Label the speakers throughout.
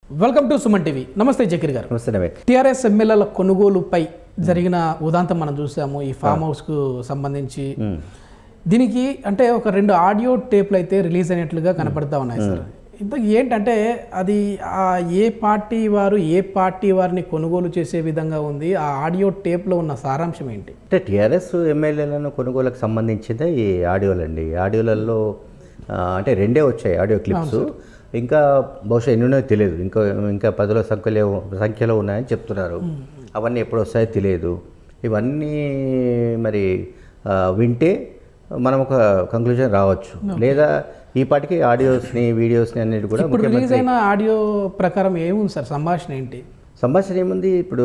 Speaker 1: Welcome to Suman TV నమస్తే జకీర్ గారు
Speaker 2: నమస్తే నవీన్
Speaker 1: టిఆర్ఎస్ ఎమ్మెల్యేల కొనుగోలుపై జరిగిన ఉదాంతం మనం చూసాము ఈ ఫామ్ హౌస్ కు సంబంధించి దీనికి అంటే ఒక రెండు ఆడియో టేప్లు అయితే రిలీజ్ అయినట్లుగా కనపడతా ఉన్నాయి సార్ ఇంతకు ఏంటంటే అది ఆ ఏ పార్టీ వారు ఏ పార్టీ వారిని కొనుగోలు చేసే విధంగా ఉంది ఆ ఆడియో టేప్లో ఉన్న సారాంశం ఏంటి
Speaker 2: అంటే టీఆర్ఎస్ ఎమ్మెల్యేలను కొనుగోలుకు సంబంధించిందే ఈ ఆడియోలు అండి ఆడియోలలో ఆ, అంటే రెండే వచ్చాయి ఆడియో క్లిప్స్ ఇంకా బహుశా ఎన్నో తెలియదు ఇంకా ఇంకా పదుల సంఖ్యలో సంఖ్యలో ఉన్నాయని చెప్తున్నారు అవన్నీ ఎప్పుడు వస్తాయో తెలియదు ఇవన్నీ మరి ఆ, వింటే మనం ఒక కంక్లూజన్ రావచ్చు లేదా ఈ పాటికి ఆడియోస్ని వీడియోస్ని అన్నిటి కూడా
Speaker 1: ఇప్పుడు రిలీజ్ అయిన ఆడియో ప్రకారం ఏముంది సార్ సంభాషణ ఏంటి
Speaker 2: సంభాషణ ఏముంది ఇప్పుడు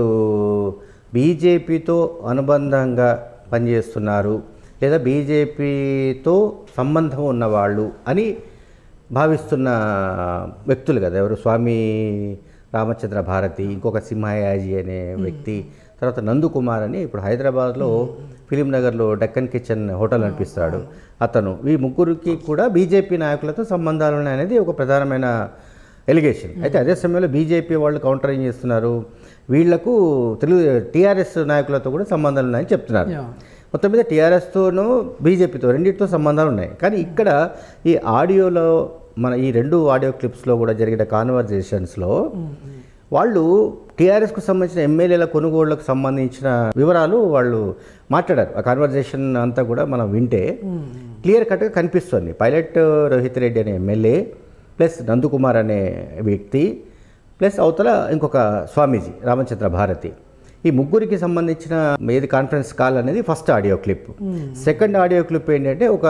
Speaker 2: బీజేపీతో అనుబంధంగా పనిచేస్తున్నారు లేదా బీజేపీతో సంబంధం ఉన్నవాళ్ళు అని భావిస్తున్న వ్యక్తులు కదా ఎవరు స్వామి రామచంద్ర భారతి ఇంకొక సింహాయాజీ అనే వ్యక్తి తర్వాత నందుకుమార్ అని ఇప్పుడు హైదరాబాద్లో ఫిలిం నగర్లో డక్కన్ కిచెన్ హోటల్ నడిపిస్తాడు అతను ఈ ముగ్గురికి కూడా బీజేపీ నాయకులతో సంబంధాలు ఉన్నాయనేది ఒక ప్రధానమైన ఎలిగేషన్ అయితే అదే సమయంలో బీజేపీ వాళ్ళు కౌంటర్ ఏం చేస్తున్నారు వీళ్లకు తెలుగు టీఆర్ఎస్ నాయకులతో కూడా సంబంధాలు ఉన్నాయని చెప్తున్నారు
Speaker 1: యా.
Speaker 2: మొత్తం మీద టీఆర్ఎస్తోనూ బీజేపీతో రెండింటితో సంబంధాలు ఉన్నాయి కానీ ఇక్కడ ఈ ఆడియోలో మన ఈ రెండు ఆడియో క్లిప్స్లో కూడా జరిగిన కాన్వర్జేషన్స్లో వాళ్ళు టీఆర్ఎస్కు సంబంధించిన ఎమ్మెల్యేల కొనుగోళ్లకు సంబంధించిన వివరాలు వాళ్ళు మాట్లాడారు ఆ కాన్వర్జేషన్ అంతా కూడా మనం వింటే క్లియర్ కట్గా కనిపిస్తుంది పైలట్ రోహిత్ రెడ్డి అనే ఎమ్మెల్యే ప్లస్ నందుకుమార్ అనే వ్యక్తి ప్లస్ అవతల ఇంకొక స్వామీజీ రామచంద్ర భారతి ఈ ముగ్గురికి సంబంధించిన ఏది కాన్ఫరెన్స్ కాల్ అనేది first audio clip second audio clip ఏంటంటే ఒక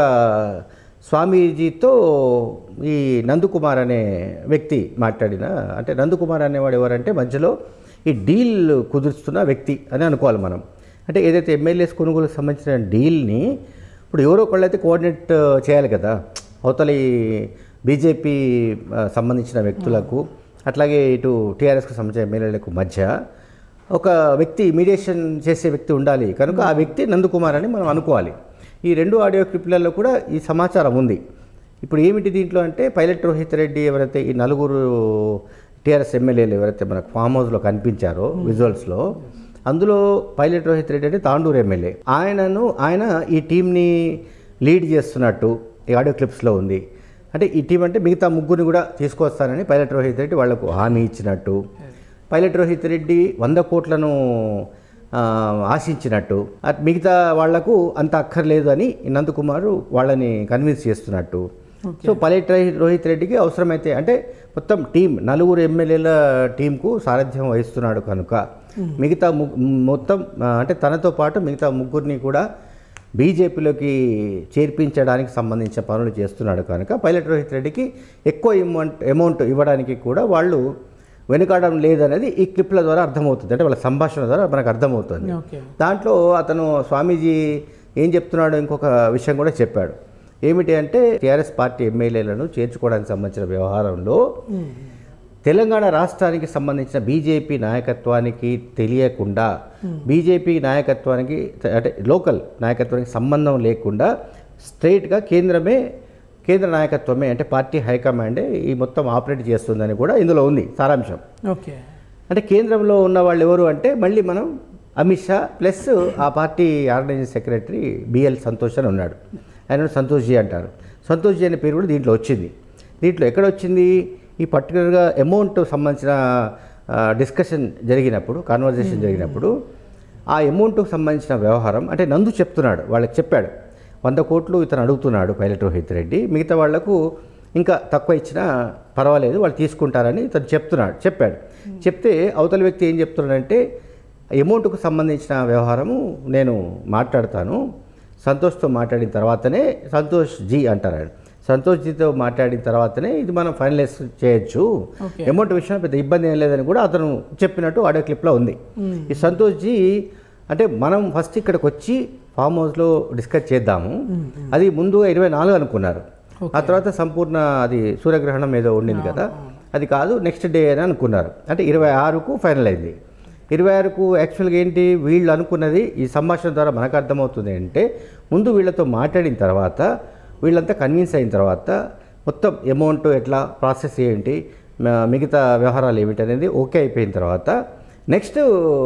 Speaker 2: స్వామీజీతో ఈ నందుకుమార్ అనే వ్యక్తి మాట్లాడిన అంటే నందుకుమార్ అనేవాడు ఎవరంటే మధ్యలో ఈ డీల్ కుదురుస్తున్న వ్యక్తి అని అనుకోవాలి మనం అంటే ఏదైతే ఎమ్మెల్యేస్ కొనుగోలుకు సంబంధించిన డీల్ని ఇప్పుడు ఎవరో ఒకళ్ళైతే కోఆర్డినేట్ చేయాలి కదా అవతలి బీజేపీ ఆ, సంబంధించిన వ్యక్తులకు అట్లాగే ఇటు టీఆర్ఎస్కు సంబంధించిన ఎమ్మెల్యేలకు మధ్య ఒక వ్యక్తి మీడియేషన్ చేసే వ్యక్తి ఉండాలి కనుక ఆ వ్యక్తి నందకుమార్ అని మనం అనుకోవాలి ఈ రెండు ఆడియో క్లిప్లలో కూడా ఈ సమాచారం ఉంది ఇప్పుడు ఏమిటి దీంట్లో అంటే పైలట్ రోహిత్ రెడ్డి ఎవరైతే ఈ నలుగురు టీఆర్ఎస్ ఎమ్మెల్యేలు ఎవరైతే మనకు ఫామ్ హౌస్లో కనిపించారో విజువల్స్లో అందులో పైలట్ రోహిత్ రెడ్డి అంటే తాండూరు ఎమ్మెల్యే ఆయనను ఆయన ఈ టీంని లీడ్ చేస్తున్నట్టు ఈ ఆడియో క్లిప్స్లో ఉంది అంటే ఈ టీం అంటే మిగతా ముగ్గురిని కూడా తీసుకొస్తానని పైలట్ రోహిత్ రెడ్డి వాళ్లకు హామీ ఇచ్చినట్టు పైలట్ రోహిత్ రెడ్డి వంద కోట్లను ఆ, ఆశించినట్టు అట్ మిగతా వాళ్లకు అంత అక్కర్లేదు అని నందకుమారు వాళ్ళని కన్విన్స్ చేస్తున్నట్టు సో పైలట్ రోహి- రోహిత్ రెడ్డికి అవసరమైతే అంటే మొత్తం టీం నలుగురు ఎమ్మెల్యేల టీంకు సారథ్యం వహిస్తున్నాడు కనుక మిగతా ము- మొత్తం ఆ, అంటే తనతో పాటు మిగతా ముగ్గురిని కూడా బీజేపీలోకి చేర్పించడానికి సంబంధించిన పనులు చేస్తున్నాడు కనుక పైలట్ రోహిత్ రెడ్డికి ఎక్కువ అమౌంట్ అమౌంట్ ఇవ్వడానికి కూడా వాళ్ళు వెనుకాడడం లేదనేది ఈ క్లిప్ల ద్వారా అర్థమవుతుంది అంటే వాళ్ళ సంభాషణ ద్వారా మనకు అర్థమవుతుంది
Speaker 1: ఓకే
Speaker 2: దాంట్లో అతను స్వామీజీ ఏం చెప్తున్నాడో ఇంకొక విషయం కూడా చెప్పాడు ఏమిటి అంటే టీఆర్ఎస్ పార్టీ ఎమ్మెల్యేలను చేర్చుకోవడానికి సంబంధించిన వ్యవహారంలో తెలంగాణ రాష్ట్రానికి సంబంధించిన బీజేపీ నాయకత్వానికి తెలియకుండా బీజేపీ నాయకత్వానికి అంటే లోకల్ నాయకత్వానికి సంబంధం లేకుండా స్ట్రైట్గా కేంద్రమే కేంద్ర నాయకత్వమే అంటే పార్టీ హైకమాండే ఈ మొత్తం ఆపరేట్ చేస్తుందని కూడా ఇందులో ఉంది సారాంశం
Speaker 1: ఓకే
Speaker 2: అంటే కేంద్రంలో ఉన్న వాళ్ళు ఎవరు అంటే మళ్ళీ మనం అమిత్ షా ప్లస్ ఆ party organising secretary B L Santosh అని ఉన్నాడు ఆయన సంతోష్ జీ అంటారు సంతోష్ జీ అనే పేరు కూడా దీంట్లో వచ్చింది దీంట్లో ఎక్కడ వచ్చింది ఈ పర్టికులర్గా అమౌంట్ సంబంధించిన డిస్కషన్ జరిగినప్పుడు కాన్వర్జేషన్ జరిగినప్పుడు ఆ అమౌంట్కు సంబంధించిన వ్యవహారం అంటే నందు చెప్తున్నాడు వాళ్ళకి చెప్పాడు వంద కోట్లు ఇతను అడుగుతున్నాడు పైలట్ రోహిత్ రెడ్డి మిగతా వాళ్లకు ఇంకా తక్కువ ఇచ్చినా పర్వాలేదు వాళ్ళు తీసుకుంటారని ఇతను చెప్తున్నాడు చెప్పాడు చెప్తే అవతల వ్యక్తి ఏం చెప్తున్నాడంటే అమౌంట్కు సంబంధించిన వ్యవహారము నేను మాట్లాడతాను సంతోష్తో మాట్లాడిన తర్వాతనే సంతోష్ జీ అంటారు ఆయన సంతోష్ జీతో మాట్లాడిన తర్వాతనే ఇది మనం ఫైనలైజ్ చేయొచ్చు
Speaker 1: Okay.
Speaker 2: అమౌంట్ విషయంలో పెద్ద ఇబ్బంది ఏం లేదని కూడా అతను చెప్పినట్టు ఆడియో క్లిప్లో ఉంది ఈ సంతోష్ జీ అంటే మనం ఫస్ట్ ఇక్కడికి వచ్చి ఫామ్ హౌస్లో డిస్కస్ చేద్దాము అది ముందుగా ఇరవై నాలుగు అనుకున్నారు ఆ తర్వాత సంపూర్ణ అది సూర్యగ్రహణం ఏదో ఉండింది కదా అది కాదు నెక్స్ట్ డే అని అనుకున్నారు అంటే ఇరవై ఆరుకు ఫైనల్ అయింది ఇరవై ఆరుకు యాక్చువల్గా ఏంటి వీళ్ళు అనుకున్నది ఈ సంభాషణ ద్వారా మనకు అర్థమవుతుంది అంటే ముందు వీళ్ళతో మాట్లాడిన తర్వాత వీళ్ళంతా కన్విన్స్ అయిన తర్వాత మొత్తం అమౌంట్ ఎట్లా ప్రాసెస్ ఏంటి మ- మిగతా వ్యవహారాలు ఏమిటనేది ఓకే అయిపోయిన తర్వాత నెక్స్ట్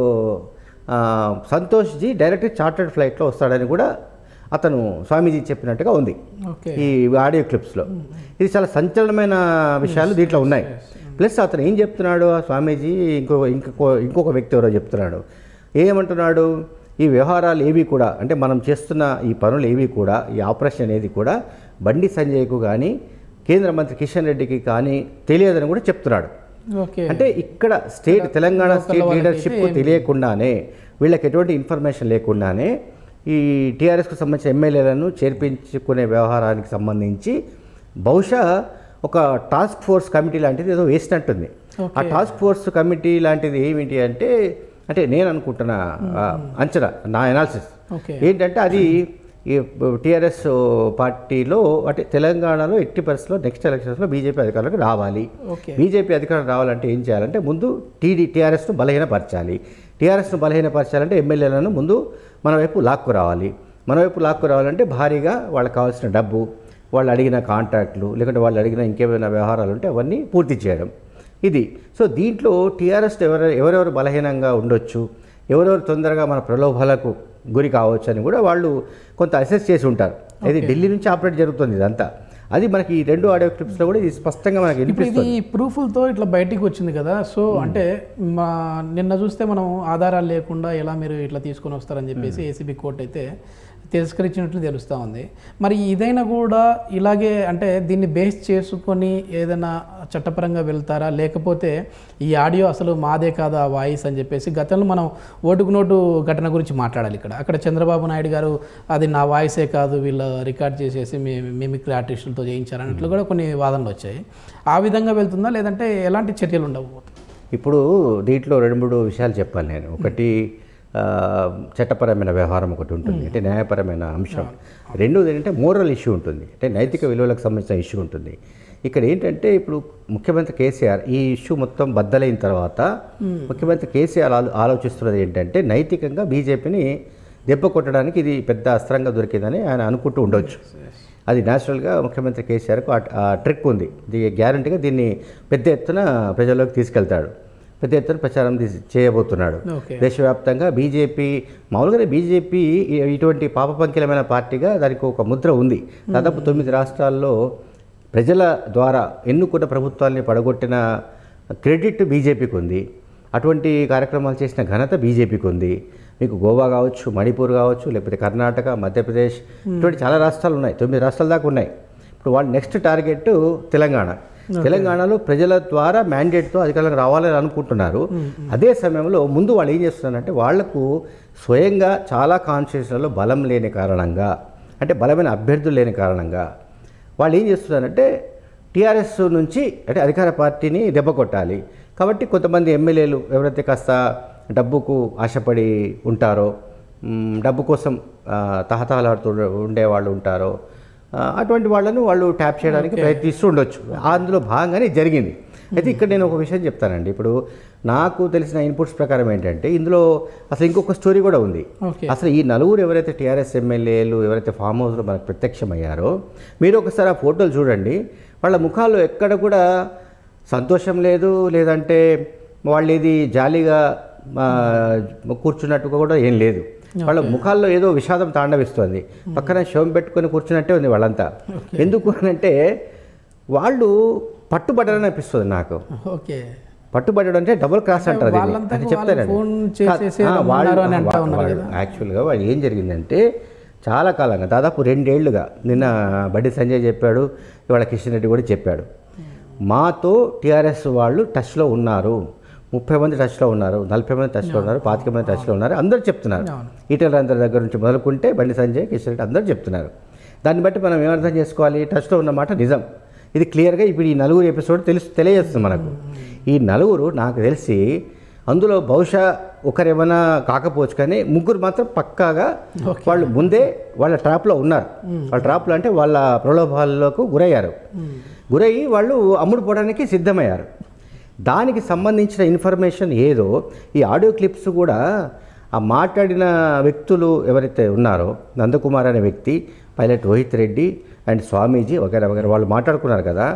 Speaker 2: ఆ, సంతోష్జీ డైరెక్ట్ చార్టర్డ్ ఫ్లైట్లో వస్తాడని కూడా అతను స్వామీజీ చెప్పినట్టుగా ఉంది
Speaker 1: ఓకే
Speaker 2: ఈ ఆడియో క్లిప్స్లో ఇది చాలా సంచలనమైన విషయాలు దీంట్లో ఉన్నాయి ప్లస్ అతను ఏం చెప్తున్నాడు ఆ స్వామీజీ ఇంకో ఇంకొక ఇంకొక వ్యక్తి ఎవరో చెప్తున్నాడు ఏమంటున్నాడు ఈ వ్యవహారాలు ఏవి కూడా అంటే మనం చేస్తున్న ఈ పనులు ఏవి కూడా ఈ ఆపరేషన్ అనేది కూడా బండి సంజయ్కు కానీ కేంద్ర మంత్రి కిషన్ రెడ్డికి కానీ తెలియదని కూడా చెప్తున్నాడు
Speaker 1: ఓకే
Speaker 2: అంటే ఇక్కడ స్టేట్ తెలంగాణ స్టేట్ లీడర్షిప్ తెలియకుండానే వీళ్ళకి ఎటువంటి ఇన్ఫర్మేషన్ లేకుండానే ఈ టీఆర్ఎస్కు సంబంధించిన ఎమ్మెల్యేలను చేర్పించుకునే వ్యవహారానికి సంబంధించి బహుశా ఒక టాస్క్ ఫోర్స్ కమిటీ లాంటిది ఏదో వేసినట్టుంది ఆ టాస్క్ ఫోర్స్ కమిటీ లాంటిది ఏమిటి అంటే అంటే నేను అనుకుంటున్న ఆ, అంచనా నా అనాలిసిస్
Speaker 1: ఓకే
Speaker 2: ఏంటంటే అది ఈ టీఆర్ఎస్ పార్టీలో అంటే తెలంగాణలో ఎట్టి పరిస్థితుల్లో నెక్స్ట్ ఎలక్షన్స్లో బీజేపీ అధికారులకు రావాలి
Speaker 1: ఓకే
Speaker 2: బీజేపీ అధికారం రావాలంటే ఏం చేయాలంటే ముందు టీడీ టీఆర్ఎస్ను బలహీనపరచాలి టీఆర్ఎస్ను బలహీనపరచాలంటే ఎమ్మెల్యేలను ముందు మన వైపు లాక్కు రావాలి మన వైపు లాక్కు రావాలంటే భారీగా వాళ్ళకి కావాల్సిన డబ్బు వాళ్ళు అడిగిన కాంట్రాక్ట్లు లేకుంటే వాళ్ళు అడిగిన ఇంకేమైనా వ్యవహారాలు ఉంటే అవన్నీ పూర్తి చేయడం ఇది సో దీంట్లో టీఆర్ఎస్ ఎవరు ఎవరెవరు బలహీనంగా ఉండొచ్చు ఎవరెవరు తొందరగా మన ప్రలోభాలకు గురి కావచ్చు అని కూడా వాళ్ళు కొంత అసెస్ చేసి ఉంటారు ఇది ఢిల్లీ నుంచి ఆపరేట్ జరుగుతుంది ఇదంతా అది మనకి ఈ రెండు ఆడియో క్లిప్స్లో కూడా ఇది స్పష్టంగా మనకి
Speaker 1: ఇప్పుడు
Speaker 2: వినిపిస్తుంది
Speaker 1: ఇది ప్రూఫ్లతో ఇట్లా బయటికి వచ్చింది కదా సో అంటే మా నిన్న చూస్తే మనం ఆధారాలు లేకుండా ఎలా మీరు ఇట్లా తీసుకొని వస్తారని చెప్పేసి ఏసీబీ కోర్టు అయితే తిరస్కరించినట్లు తెలుస్తూ ఉంది మరి ఇదైనా కూడా ఇలాగే అంటే దీన్ని బేస్ చేసుకొని ఏదైనా చట్టపరంగా వెళ్తారా లేకపోతే ఈ ఆడియో అసలు మాదే కాదా ఆ వాయిస్ అని చెప్పేసి గతంలో మనం ఓటుకు నోటు ఘటన గురించి మాట్లాడాలి ఇక్కడ అక్కడ చంద్రబాబు నాయుడు గారు అది నా వాయిసే కాదు వీళ్ళు రికార్డ్ చేసేసి మీ మిమిక్రీ ఆర్టిస్టులతో చేయించారన్నట్లు కూడా కొన్ని వాదనలు వచ్చాయి ఆ విధంగా వెళ్తుందా లేదంటే ఎలాంటి చర్యలు ఉండవు
Speaker 2: ఇప్పుడు దీంట్లో రెండు మూడు విషయాలు చెప్పాలి నేను ఒకటి ఆ, చట్టపరమైన వ్యవహారం ఒకటి ఉంటుంది అంటే న్యాయపరమైన అంశం రెండోది ఏంటంటే మోరల్ ఇష్యూ ఉంటుంది అంటే నైతిక విలువలకు సంబంధించిన ఇష్యూ ఉంటుంది ఇక్కడ ఏంటంటే ఇప్పుడు ముఖ్యమంత్రి కేసీఆర్ ఈ ఇష్యూ మొత్తం బద్దలైన తర్వాత ముఖ్యమంత్రి కేసీఆర్ ఆలో- ఆలోచిస్తున్నది ఏంటంటే నైతికంగా బీజేపీని దెబ్బ కొట్టడానికి ఇది పెద్ద అస్త్రంగా దొరికిందని ఆయన అనుకుంటూ ఉండొచ్చు అది న్యాచురల్గా ముఖ్యమంత్రి కేసీఆర్కు ఆ- ఆ ట్రిక్ ఉంది ఇది గ్యారంటీగా దీన్ని పెద్ద ఎత్తున ప్రజల్లోకి తీసుకెళ్తాడు పెద్ద ఎత్తున ప్రచారం తీసి చేయబోతున్నాడు
Speaker 1: ఓకే
Speaker 2: దేశవ్యాప్తంగా బీజేపీ మామూలుగానే బీజేపీ ఈ- ఇటువంటి పాపపంకిలమైన పార్టీగా దానికి ఒక ముద్ర ఉంది దాదాపు తొమ్మిది రాష్ట్రాల్లో ప్రజల ద్వారా ఎన్నుకున్న ప్రభుత్వాల్ని పడగొట్టిన క్రెడిట్ బీజేపీకి ఉంది అటువంటి కార్యక్రమాలు చేసిన ఘనత బీజేపీకి ఉంది మీకు గోవా కావచ్చు మణిపూర్ కావచ్చు లేకపోతే కర్ణాటక మధ్యప్రదేశ్ ఇటువంటి చాలా రాష్ట్రాలు ఉన్నాయి తొమ్మిది రాష్ట్రాల దాకా ఉన్నాయి ఇప్పుడు వాళ్ళు నెక్స్ట్ టార్గెట్ తెలంగాణ తెలంగాణలో ప్రజల ద్వారా మ్యాండేట్తో అధికారులకు రావాలని అనుకుంటున్నారు అదే సమయంలో ముందు వాళ్ళు ఏం చేస్తున్నారంటే వాళ్లకు స్వయంగా చాలా కాన్స్టిట్యూషన్లో బలం లేని కారణంగా అంటే బలమైన అభ్యర్థులు లేని కారణంగా వాళ్ళు ఏం చేస్తున్నారంటే టీఆర్ఎస్ నుంచి అంటే అధికార పార్టీని దెబ్బ కొట్టాలి కాబట్టి కొంతమంది ఎమ్మెల్యేలు ఎవరైతే కాస్త డబ్బుకు ఆశపడి ఉంటారో మ్, డబ్బు కోసం ఆ, తహతహలాడుతూ ఉండేవాళ్ళు ఉంటారో ఆ, అటువంటి వాళ్ళను వాళ్ళు ట్యాప్ చేయడానికి ప్రయత్నిస్తూ ఉండొచ్చు అందులో భాగంగానే ఇది జరిగింది అయితే ఇక్కడ నేను ఒక విషయం చెప్తానండి ఇప్పుడు నాకు తెలిసిన ఇన్పుట్స్ ప్రకారం ఏంటంటే ఇందులో అసలు ఇంకొక స్టోరీ కూడా ఉంది
Speaker 1: ఓకే
Speaker 2: అసలు ఈ నలుగురు ఎవరైతే టీఆర్ఎస్ ఎమ్మెల్యేలు ఎవరైతే ఫామ్ హౌస్లో మనకు ప్రత్యక్షమయ్యారో మీరు ఒకసారి ఆ ఫోటోలు చూడండి వాళ్ళ ముఖాల్లో ఎక్కడ కూడా సంతోషం లేదు లేదంటే వాళ్ళు ఇది జాలీగా ఆ, కూర్చున్నట్టుగా కూడా ఏం లేదు వాళ్ళ ముఖాల్లో ఏదో విషాదం తాండవిస్తుంది పక్కన శవం పెట్టుకొని కూర్చున్నట్టే ఉంది వాళ్ళంతా ఎందుకు అంటే వాళ్ళు పట్టుబడ్డారని అనిపిస్తుంది నాకు
Speaker 1: ఓకే
Speaker 2: పట్టుబడ్డాడు అంటే డబుల్ క్రాస్ అంటారు దీన్ని.
Speaker 1: వాళ్ళంతా
Speaker 2: అది
Speaker 1: వాళ్ళు
Speaker 2: చెప్తానండి
Speaker 1: ఫోన్ చేసేసి
Speaker 2: ఆ, వాళ్ళు-
Speaker 1: రమ్మన్నారు అని అంటా
Speaker 2: వా-
Speaker 1: ఉన్నారు
Speaker 2: వాళ్ళు యాక్చువల్గా వాళ్ళు ఏం జరిగిందంటే చాలా కాలంగా దాదాపు రెండేళ్లుగా నిన్న బండి సంజయ్ చెప్పాడు ఇవాళ కిషన్ రెడ్డి కూడా చెప్పాడు మాతో టీఆర్ఎస్ వాళ్ళు టచ్లో ఉన్నారు ముప్పై మంది టచ్లో ఉన్నారు నలభై మంది టచ్లో ఉన్నారు పాతిక మంది టచ్లో ఉన్నారు అందరూ చెప్తున్నారు
Speaker 1: అవును.
Speaker 2: ఈటల రాజేందర్ దగ్గర నుంచి మొదలుకుంటే బండి సంజయ్ కిషన్ రెడ్డి అందరూ చెప్తున్నారు దాన్ని బట్టి మనం ఏమర్థం చేసుకోవాలి టచ్లో ఉన్నమాట నిజం ఇది క్లియర్గా ఇప్పుడు ఈ నలుగురు ఎపిసోడ్ తెలుసు తెలియజేస్తుంది మనకు ఈ నలుగురు నాకు తెలిసి అందులో బహుశా ఒకరేమైనా కాకపోవచ్చు కానీ ముగ్గురు మాత్రం పక్కాగా వాళ్ళు ముందే వాళ్ళ ట్రాప్లో ఉన్నారు వాళ్ళ ట్రాప్లో అంటే వాళ్ళ ప్రలోభాలకు గురయ్యారు గురయ్యి వాళ్ళు అమ్ముడుపోవడానికి సిద్ధమయ్యారు దానికి సంబంధించిన ఇన్ఫర్మేషన్ ఏదో ఈ ఆడియో క్లిప్స్ కూడా ఆ మాట్లాడిన వ్యక్తులు ఎవరైతే ఉన్నారో నందకుమార్ అనే వ్యక్తి పైలట్ రోహిత్ రెడ్డి అండ్ స్వామీజీ వగేరా వగేరా వాళ్ళు మాట్లాడుకున్నారు కదా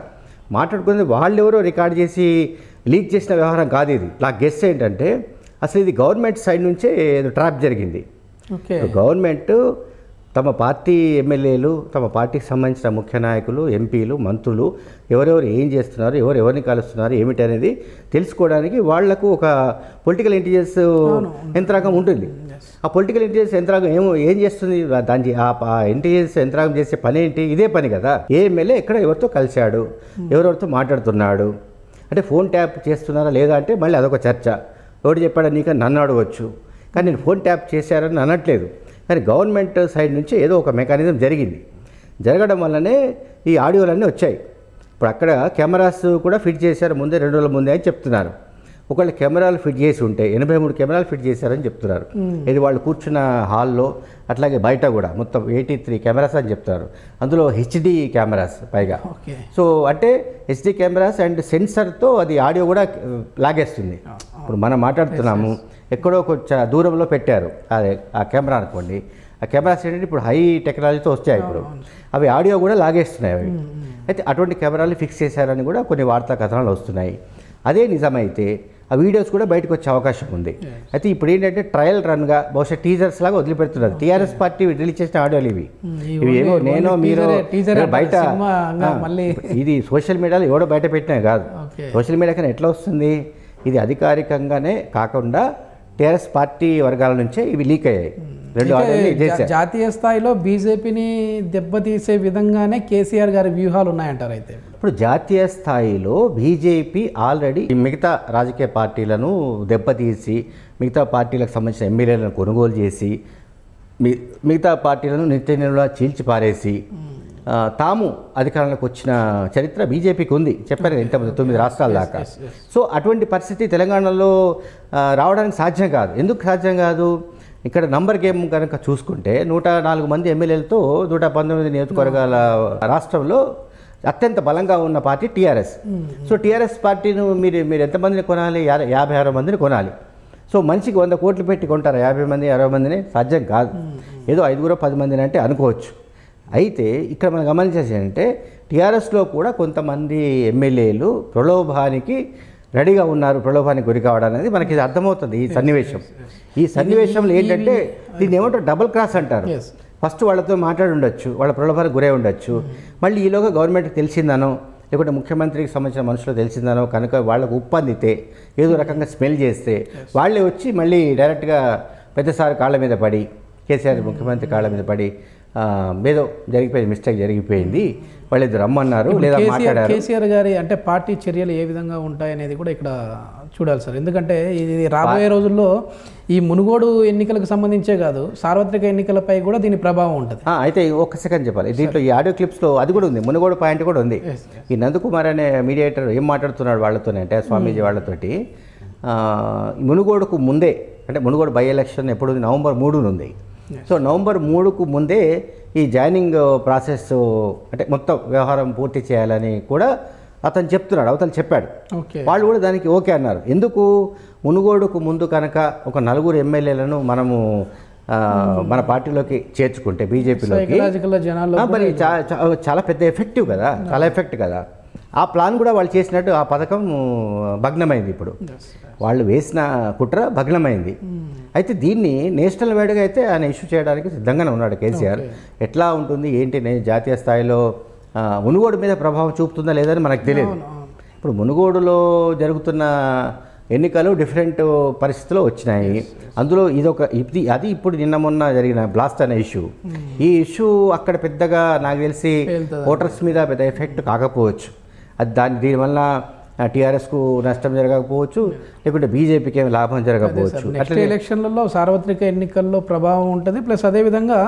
Speaker 2: మాట్లాడుకునేది వాళ్ళెవరో రికార్డ్ చేసి లీక్ చేసిన వ్యవహారం కాదు ఇది నా గెస్ ఏంటంటే అసలు ఇది గవర్నమెంట్ సైడ్ నుంచే ఏదో ట్రాప్ జరిగింది
Speaker 1: ఓకే
Speaker 2: గవర్నమెంట్ తమ పార్టీ ఎమ్మెల్యేలు తమ పార్టీకి సంబంధించిన ముఖ్య నాయకులు ఎంపీలు మంత్రులు ఎవరెవరు ఏం చేస్తున్నారు ఎవరు ఎవరిని కలుస్తున్నారు ఏమిటి అనేది తెలుసుకోవడానికి వాళ్లకు ఒక పొలిటికల్ ఇంటెలిజెన్స్ యంత్రాంగం ఉంటుంది ఆ పొలిటికల్ ఇంటెలిజెన్స్ యంత్రాంగం ఏమో ఏం చేస్తుంది దాని చే- ఆ ఇంటెలిజెన్స్ యంత్రాంగం చేసే పని ఏంటి ఇదే పని కదా ఏ ఎమ్మెల్యే ఎక్కడ ఎవరితో కలిశాడు ఎవరెవరితో మాట్లాడుతున్నాడు అంటే ఫోన్ ట్యాప్ చేస్తున్నారా లేదా అంటే మళ్ళీ అదొక చర్చ ఎవడు చెప్పాడా నీకు నన్ను అడగవచ్చు కానీ నేను ఫోన్ ట్యాప్ చేశారని అనట్లేదు కానీ గవర్నమెంట్ సైడ్ నుంచి ఏదో ఒక మెకానిజం జరిగింది జరగడం వల్లనే ఈ ఆడియోలన్నీ వచ్చాయి ఇప్పుడు అక్కడ కెమెరాస్ కూడా ఫిట్ చేశారు ముందే రెండు రోజుల ముందే అని చెప్తున్నారు ఒకవేళ కెమెరాలు ఫిట్ చేసి ఉంటే ఎనభై మూడు కెమెరాలు ఫిట్ చేశారని చెప్తున్నారు ఇది వాళ్ళు కూర్చున్న హాల్లో అట్లాగే బయట కూడా మొత్తం ఎయిటీ త్రీ కెమెరాస్ అని చెప్తారు అందులో హెచ్డి కెమెరాస్ పైగా
Speaker 1: ఓకే
Speaker 2: సో అంటే హెచ్డి కెమెరాస్ అండ్ సెన్సర్తో అది ఆడియో కూడా ఆ, లాగేస్తుంది ఇప్పుడు మనం మాట్లాడుతున్నాము ఎక్కడో కొంచెం దూరంలో పెట్టారు అదే ఆ కెమెరా అనుకోండి ఆ కెమెరాస్ ఏంటంటే ఇప్పుడు హై టెక్నాలజీతో వచ్చాయి ఇప్పుడు అవి ఆడియో కూడా లాగేస్తున్నాయి అవి అయితే అటువంటి కెమెరాలు ఫిక్స్ చేశారని కూడా కొన్ని వార్తా కథనాలు వస్తున్నాయి అదే నిజమైతే ఆ వీడియోస్ కూడా బయటకు వచ్చే అవకాశం ఉంది అయితే ఇప్పుడు ఏంటంటే ట్రయల్ రన్గా బహుశా టీజర్స్ లాగా వదిలిపెడుతున్నారు టీఆర్ఎస్ పార్టీ రిలీజ్ చేసిన ఆడియోలు ఇవి ఇవి ఏమో నేనో మీరు
Speaker 1: టీజర్
Speaker 2: బయట
Speaker 1: సినిమా
Speaker 2: ఆ,
Speaker 1: మళ్ళీ
Speaker 2: ఇది సోషల్ మీడియాలో ఎవడో బయట పెట్టినా కాదు
Speaker 1: ఓకే
Speaker 2: సోషల్ మీడియా కన్నా ఎట్లా వస్తుంది ఇది అధికారికంగానే కాకుండా టీఆర్ఎస్ పార్టీ వర్గాల నుంచే ఇవి లీక్ అయ్యాయి రెండు ఆడియోలు
Speaker 1: జా-
Speaker 2: చేశారు
Speaker 1: జాతీయ స్థాయిలో బీజేపీని దెబ్బతీసే విధంగానే కేసీఆర్ గారి వ్యూహాలు ఉన్నాయంటారు అయితే ఇప్పుడు.
Speaker 2: ఇప్పుడు జాతీయ స్థాయిలో బీజేపీ ఆల్రెడీ మిగతా రాజకీయ పార్టీలను దెబ్బతీసి మిగతా పార్టీలకు సంబంధించిన ఎమ్మెల్యేలను కొనుగోలు చేసి మి- మిగతా పార్టీలను నిత్యనిలా చీల్చి పారేసి ఆ, తాము అధికారంలోకి వచ్చిన చరిత్ర బీజేపీకి ఉంది చెప్పారు కదా ఇంతకుముందు తొమ్మిది రాష్ట్రాల దాకా సో అటువంటి పరిస్థితి తెలంగాణలో ఆ, రావడానికి సాధ్యం కాదు ఎందుకు సాధ్యం కాదు ఇక్కడ నంబర్ గేమ్ కనుక చూసుకుంటే నూట నాలుగు మంది ఎమ్మెల్యేలతో నూట పంతొమ్మిది నియోజకవర్గాల రాష్ట్రంలో అత్యంత బలంగా ఉన్న పార్టీ టీఆర్ఎస్ సో టీఆర్ఎస్ పార్టీని మీరు మీరు ఎంతమందిని కొనాలి యా- యాభై అరవై మందిని కొనాలి సో మనిషికి వంద కోట్లు పెట్టి కొంటారు యాభై మంది అరవై మందిని సాధ్యం కాదు ఏదో ఐదుగురో పది మందిని అంటే అనుకోవచ్చు అయితే ఇక్కడ మనం గమనించేసి అంటే టీఆర్ఎస్లో కూడా కొంతమంది ఎమ్మెల్యేలు ప్రలోభానికి రెడీగా ఉన్నారు ప్రలోభానికి గురి కావడం అనేది మనకి ఇది అర్థమవుతుంది ఈ సన్నివేశం ఈ సన్నివేశంలో ఏంటంటే దీన్ని ఏమంటారు డబుల్ క్రాస్ అంటారు
Speaker 1: Yes.
Speaker 2: ఫస్ట్ వాళ్ళతో మాట్లాడి ఉండొచ్చు వాళ్ళ ప్రలోభానికి గురై ఉండొచ్చు మళ్ళీ ఈలోగా గవర్నమెంట్కి తెలిసిందనో లేకుంటే ముఖ్యమంత్రికి సంబంధించిన మనుషులు తెలిసిందనో కనుక వాళ్ళకు ఉప్పందితే ఏదో రకంగా స్మెల్ చేస్తే వాళ్ళే వచ్చి మళ్ళీ డైరెక్ట్గా పెద్దసారి కాళ్ళ మీద పడి కేసీఆర్ ముఖ్యమంత్రి కాళ్ళ మీద పడి ఆ, ఏదో జరిగిపోయింది మిస్టేక్ జరిగిపోయింది వాళ్ళు ఇద్దరు రమ్మన్నారు లేదా
Speaker 1: కేసీఆర్
Speaker 2: మాట్లాడారు
Speaker 1: కేసీఆర్ గారి అంటే పార్టీ చర్యలు ఏ విధంగా ఉంటాయి అనేది కూడా ఇక్కడ చూడాలి సార్ ఎందుకంటే ఇది రాబోయే రోజుల్లో ఈ మునుగోడు ఎన్నికలకు సంబంధించే కాదు సార్వత్రిక ఎన్నికలపై కూడా దీని ప్రభావం ఉంటుంది
Speaker 2: ఆ, అయితే ఒక్క సెకండ్ చెప్పాలి దీంట్లో ఈ ఆడియో క్లిప్స్లో అది కూడా ఉంది మునుగోడు పాయింట్ కూడా ఉంది
Speaker 1: Yes,
Speaker 2: ఈ నందకుమార్ అనే మీడియేటర్ ఏం మాట్లాడుతున్నాడు వాళ్ళతోనే అంటే స్వామీజీ వాళ్ళతోటి ఆ, ఈ మునుగోడుకు ముందే అంటే మునుగోడు బై ఎలక్షన్ ఎప్పుడు ఉంది? నవంబర్ మూడున ఉంది సో నవంబర్ మూడుకు ముందే ఈ జాయినింగ్ ప్రాసెస్ అంటే మొత్తం వ్యవహారం పూర్తి చేయాలని కూడా అతను చెప్తున్నాడు అవతను చెప్పాడు
Speaker 1: ఓకే
Speaker 2: వాళ్ళు కూడా దానికి ఓకే అన్నారు ఎందుకు మునుగోడుకు ముందు కనుక ఒక నలుగురు ఎమ్మెల్యేలను మనము ఆ, మన పార్టీలోకి చేర్చుకుంటే బీజేపీలోకి
Speaker 1: సైకలాజికల్ జనాల్లో
Speaker 2: ఆ, మరి చా- చా- చాలా పెద్ద ఎఫెక్టివ్ కదా చాలా ఎఫెక్ట్ కదా ఆ ప్లాన్ కూడా వాళ్ళు చేసినట్టు ఆ పథకం భగ్నమైంది ఇప్పుడు వాళ్ళు వేసిన కుట్ర భగ్నమైంది అయితే దీన్ని నేషనల్ వైడ్గా అయితే ఆయన ఇష్యూ చేయడానికి సిద్ధంగానే ఉన్నాడు కేసీఆర్ ఎట్లా ఉంటుంది ఏంటి నే- జాతీయ స్థాయిలో ఆ, మునుగోడు మీద ప్రభావం చూపుతుందా లేదని మనకు తెలియదు ఇప్పుడు మునుగోడులో జరుగుతున్న ఎన్నికలు డిఫరెంట్ పరిస్థితిలో వచ్చినాయి అందులో ఇదొక ఇది అది ఇప్పుడు నిన్న మొన్న జరిగిన బ్లాస్ట్ అనే ఇష్యూ ఈ ఇష్యూ అక్కడ పెద్దగా నాకు తెలిసి
Speaker 1: పేలుతుందా?
Speaker 2: ఓటర్స్ మీద పెద్ద ఎఫెక్ట్ కాకపోవచ్చు అది దాని దీనివల్ల టీఆర్ఎస్కు నష్టం జరగకపోవచ్చు లేకుంటే బీజేపీకి ఏమి లాభం జరగకపోవచ్చు
Speaker 1: నెక్స్ట్ ఎలక్షన్లలో సార్వత్రిక ఎన్నికల్లో ప్రభావం ఉంటుంది ప్లస్ అదేవిధంగా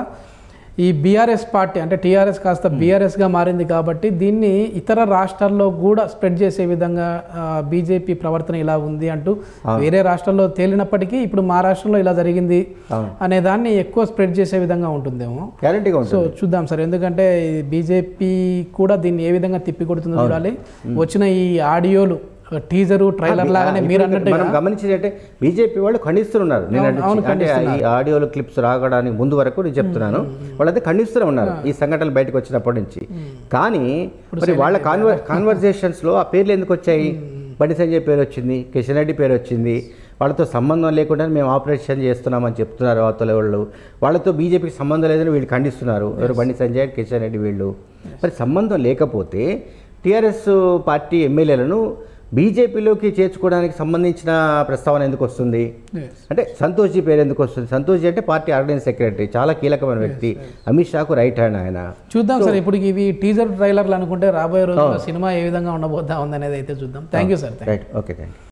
Speaker 1: ఈ బీఆర్ఎస్ పార్టీ అంటే టీఆర్ఎస్ కాస్త బీఆర్ఎస్గా మారింది కాబట్టి దీన్ని ఇతర రాష్ట్రాల్లో కూడా స్ప్రెడ్ చేసే విధంగా బీజేపీ ప్రవర్తన ఇలా ఉంది అంటూ వేరే రాష్ట్రాల్లో తేలినప్పటికీ ఇప్పుడు మా రాష్ట్రంలో ఇలా జరిగింది
Speaker 2: అవును.
Speaker 1: అనే దాన్ని ఎక్కువ స్ప్రెడ్ చేసే విధంగా ఉంటుందేమో
Speaker 2: గ్యారంటీగా ఉంటుంది
Speaker 1: సో చూద్దాం సార్ ఎందుకంటే బీజేపీ కూడా దీన్ని ఏ విధంగా తిప్పికొడుతుందో చూడాలి వచ్చిన ఈ ఆడియోలు టీజరు ట్రైలర్ లాగానే మీరు
Speaker 2: ఇప్పుడు
Speaker 1: అన్నట్టుగా
Speaker 2: మనం గమనించేదంటే బీజేపీ వాళ్ళు ఖండిస్తున్నారు నేను
Speaker 1: అవును,
Speaker 2: అంటే ఈ ఆడియోలో క్లిప్స్ రాగడానికి ముందు వరకు నేను చెప్తున్నాను వాళ్ళైతే ఖండిస్తూనే ఉన్నారు ఈ సంఘటనలు బయటకు వచ్చినప్పటి నుంచి కానీ మరి వాళ్ళ కాన్వర్ కాన్వర్జేషన్స్లో ఆ పేర్లు ఎందుకు వచ్చాయి బండి సంజయ్ పేరు వచ్చింది కిషన్ రెడ్డి పేరు వచ్చింది వాళ్ళతో సంబంధం లేకుండా మేము ఆపరేషన్ చేస్తున్నామని చెప్తున్నారు అవతల వాళ్ళు వాళ్ళతో బీజేపీకి సంబంధం లేదని వీళ్ళు ఖండిస్తున్నారు ఎవరు బండి సంజయ్ కిషన్ రెడ్డి వీళ్ళు మరి సంబంధం లేకపోతే టీఆర్ఎస్ పార్టీ ఎమ్మెల్యేలను బీజేపీలోకి చేర్చుకోవడానికి సంబంధించిన ప్రస్తావన ఎందుకు వస్తుంది
Speaker 1: Yes.
Speaker 2: అంటే సంతోష్జీ పేరు ఎందుకు వస్తుంది సంతోష్జీ అంటే పార్టీ ఆర్గనైజ్ సెక్రటరీ చాలా కీలకమైన వ్యక్తి అమిత్ షాకు రైట్ హ్యాండ్ ఆయన
Speaker 1: చూద్దాం సార్ ఇప్పుడు ఇవి టీజర్ ట్రైలర్లు అనుకుంటే రాబోయే రోజుల్లో సినిమా ఏ విధంగా ఉండబోతా ఉంది అనేది అయితే చూద్దాం thank you sir
Speaker 2: right okay thank you